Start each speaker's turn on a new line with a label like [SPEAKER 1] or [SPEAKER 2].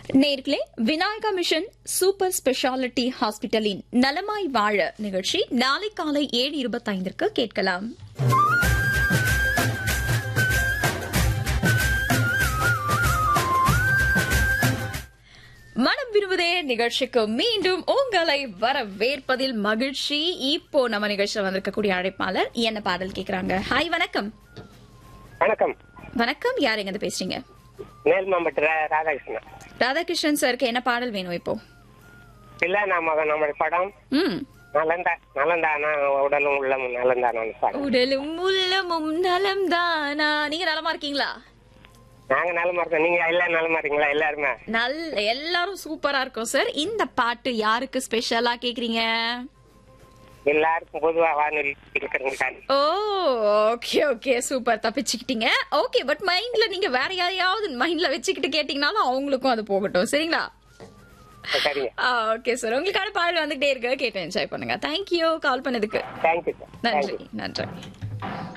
[SPEAKER 1] நேர்களே Vinayaka mission super speciality ஹாஸ்பிட்டலின் நலமாய் வாழ நிகழ்ச்சி நாளை காலை ஏழு இருபத்தைந்திற்கு கேட்கலாம் மனம் விரும்புதே நிகழ்ச்சிக்கு மீண்டும் உங்களை வரவேற்பதில் மகிழ்ச்சி இப்போ நம்ம நிகழ்ச்சியில் வந்திருக்கக்கூடிய அழைப்பாளர் என்ன பாடல் கேக்குறாங்க ஹாய் வணக்கம்
[SPEAKER 2] வணக்கம்
[SPEAKER 1] வணக்கம் யார் எங்க இருந்து பேசுறீங்க
[SPEAKER 2] மேல் மாம்பட்டு ரா- ராதாகிருஷ்ணன்
[SPEAKER 1] ராதாகிருஷ்ணன் சாருக்கு என்ன பாடல் வேணும் இப்போ
[SPEAKER 2] இல்ல நம்ம நம்முடைய படம்
[SPEAKER 1] ம்
[SPEAKER 2] நலந்தா நலந்தானா உடலும் உள்ளமும் நலந்தானான்னு பாடம்
[SPEAKER 1] உடலும் உள்ளமும் நலம் தானா நீங்க நலமா இருக்கீங்களா
[SPEAKER 2] நாங்க நலமா இருக்கோம் நீங்க எல்லாம் நலமா இருக்கீங்களா எல்லாருமே
[SPEAKER 1] நல் எல்லாரும் சூப்பரா இருக்கும் சார் இந்த பாட்டு யாருக்கு ஸ்பெஷலா கேக்குறீங்க
[SPEAKER 2] எல்லாருக்கும் பொதுவா வானொலி இருக்கிறவங்க
[SPEAKER 1] ஓ ஓகே ஓகே சூப்பர் தப்பிச்சுக்கிட்டீங்க ஓகே பட் மைண்ட்ல நீங்க வேற யாரையாவது மைண்ட்ல வச்சுக்கிட்டு கேட்டீங்கனாலும் அவங்களுக்கும் அது போகட்டும் சரிங்களா
[SPEAKER 2] சரிங்க
[SPEAKER 1] ஓகே சார் உங்களுக்கான பாடல் வந்துகிட்டே இருக்கு கேட்டு என்ஜாய் பண்ணுங்க தேங்க்யூ கால் பண்ணதுக்கு
[SPEAKER 2] தேங்க்யூ சார்
[SPEAKER 1] நன்றி நன்றி